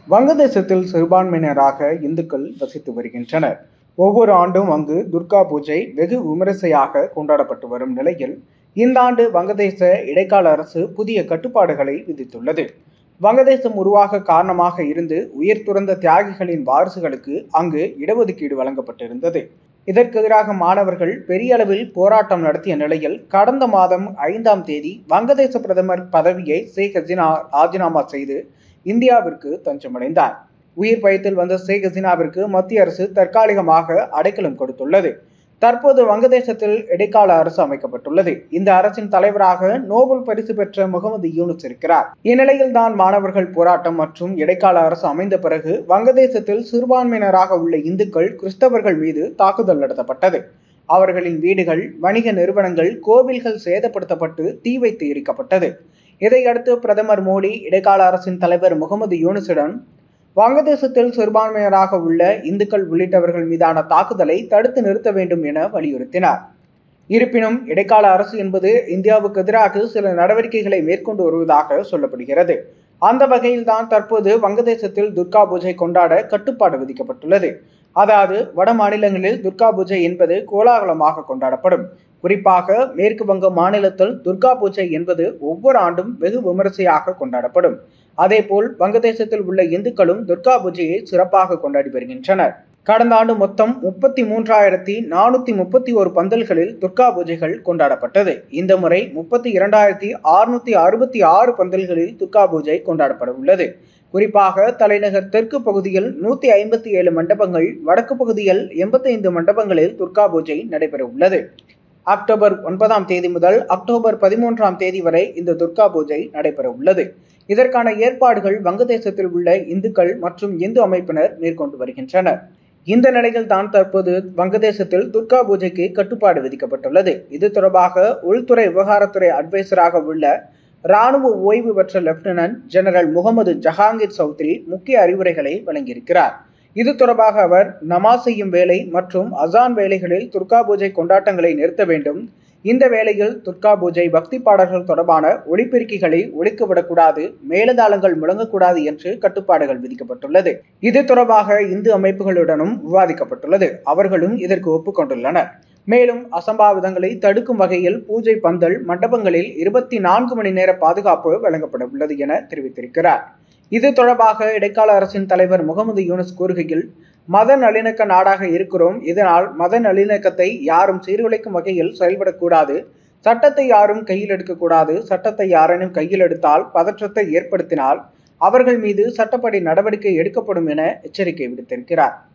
வங்கதேசத்தில் சிறுபான்மையினராக இந்துக்கள் வசித்து வருகின்றனர் ஒவ்வொரு ஆண்டும் அங்கு துர்கா பூஜை வெகு விமரிசையாக கொண்டாடப்பட்டு வரும் நிலையில் இந்த ஆண்டு வங்கதேச இடைக்கால அரசு புதிய கட்டுப்பாடுகளை விதித்துள்ளது வங்கதேசம் உருவாக காரணமாக இருந்து உயிர் துறந்த தியாகிகளின் வாரிசுகளுக்கு அங்கு இடஒதுக்கீடு வழங்கப்பட்டிருந்தது இதற்கு எதிராக மாணவர்கள் பெரிய அளவில் போராட்டம் நடத்திய நிலையில் கடந்த மாதம் ஐந்தாம் தேதி வங்கதேச பிரதமர் பதவியை ஷேக் ஹசீனா ராஜினாமா செய்து இந்தியாவிற்கு தஞ்சமடைந்தார் உயிர் பயத்தில் வந்த ஷேக் ஹசீனாவிற்கு மத்திய அரசு தற்காலிகமாக அடைக்கலம் கொடுத்துள்ளது தற்போது வங்கதேசத்தில் இடைக்கால அரசு அமைக்கப்பட்டுள்ளது இந்த அரசின் தலைவராக நோபல் பரிசு பெற்ற முகமது யூனுஸ் இருக்கிறார் இந்நிலையில் தான் மாணவர்கள் போராட்டம் மற்றும் இடைக்கால அரசு அமைந்த பிறகு வங்கதேசத்தில் சிறுபான்மையினராக உள்ள இந்துக்கள் கிறிஸ்தவர்கள் மீது தாக்குதல் நடத்தப்பட்டது அவர்களின் வீடுகள் வணிக நிறுவனங்கள் கோவில்கள் சேதப்படுத்தப்பட்டு தீ வைத்து எரிக்கப்பட்டது இதையடுத்து பிரதமர் மோடி இடைக்கால அரசின் தலைவர் முகமது யூனுஸுடன் வங்கதேசத்தில் சிறுபான்மையினராக உள்ள இந்துக்கள் உள்ளிட்டவர்கள் மீதான தாக்குதலை தடுத்து நிறுத்த வேண்டும் என வலியுறுத்தினார் இருப்பினும் இடைக்கால அரசு என்பது இந்தியாவுக்கு எதிராக சில நடவடிக்கைகளை மேற்கொண்டு வருவதாக சொல்லப்படுகிறது அந்த வகையில் தான் தற்போது வங்கதேசத்தில் துர்கா பூஜை கொண்டாட கட்டுப்பாடு விதிக்கப்பட்டுள்ளது அதாவது வட மாநிலங்களில் துர்கா பூஜை என்பது கோலாகலமாக கொண்டாடப்படும் குறிப்பாக மேற்கு வங்க மாநிலத்தில் துர்கா பூஜை என்பது ஒவ்வொரு ஆண்டும் வெகு விமரிசையாக கொண்டாடப்படும் அதேபோல் வங்கதேசத்தில் உள்ள இந்துக்களும் துர்கா பூஜையை சிறப்பாக கொண்டாடி வருகின்றனர் கடந்த ஆண்டு மொத்தம் முப்பத்தி மூன்றாயிரத்தி நானூத்தி முப்பத்தி ஒரு பந்தல்களில் துர்கா பூஜைகள் கொண்டாடப்பட்டது இந்த முறை முப்பத்தி இரண்டாயிரத்தி அறுநூத்தி அறுபத்தி ஆறு பந்தல்களில் துர்கா பூஜை கொண்டாடப்பட உள்ளது குறிப்பாக தலைநகர் தெற்கு பகுதியில் நூத்தி ஐம்பத்தி ஏழு மண்டபங்கள் வடக்கு பகுதியில் எண்பத்தைந்து மண்டபங்களில் துர்கா பூஜை நடைபெற உள்ளது அக்டோபர் ஒன்பதாம் தேதி முதல் அக்டோபர் பதிமூன்றாம் தேதி வரை இந்த துர்கா பூஜை நடைபெற உள்ளது இதற்கான ஏற்பாடுகள் வங்கதேசத்தில் உள்ள இந்துக்கள் மற்றும் இந்து அமைப்பினர் மேற்கொண்டு வருகின்றனர் இந்த நிலையில் தான் தற்போது வங்கதேசத்தில் துர்கா பூஜைக்கு கட்டுப்பாடு விதிக்கப்பட்டுள்ளது இது தொடர்பாக உள்துறை விவகாரத்துறை அட்வைசராக உள்ள ராணுவ ஓய்வு பெற்ற லெப்டினன்ட் ஜெனரல் முகமது ஜஹாங்கீர் சௌத்ரி முக்கிய அறிவுரைகளை வழங்கியிருக்கிறார் இது தொடர்பாக அவர் நமாஸ் செய்யும் வேலை மற்றும் அசான் வேலைகளில் துர்கா பூஜை கொண்டாட்டங்களை நிறுத்த வேண்டும் இந்த வேளையில் துர்கா பூஜை பக்தி பாடல்கள் தொடர்பான ஒளிபெருக்கிகளை ஒழிக்கவிடக்கூடாது மேலதாளங்கள் முழங்கக்கூடாது என்று கட்டுப்பாடுகள் விதிக்கப்பட்டுள்ளது இது தொடர்பாக இந்து அமைப்புகளுடனும் விவாதிக்கப்பட்டுள்ளது அவர்களும் இதற்கு ஒப்புக்கொண்டுள்ளனர் மேலும் அசம்பாவிதங்களை தடுக்கும் வகையில் பூஜை பந்தல் மண்டபங்களில் இருபத்தி நான்கு மணி நேர பாதுகாப்பு வழங்கப்பட உள்ளது என தெரிவித்திருக்கிறார் இது தொடர்பாக இடைக்கால அரசின் தலைவர் முகமது யூனஸ் கூறுகையில் மத நல்லிணக்க நாடாக இருக்கிறோம் இதனால் மத நல்லிணக்கத்தை யாரும் சீர்குலைக்கும் வகையில் செயல்படக்கூடாது சட்டத்தை யாரும் கையில் எடுக்கக்கூடாது சட்டத்தை யாரேனும் கையில் எடுத்தால் பதற்றத்தை ஏற்படுத்தினால் அவர்கள் மீது சட்டப்படி நடவடிக்கை எடுக்கப்படும் என எச்சரிக்கை விடுத்திருக்கிறார்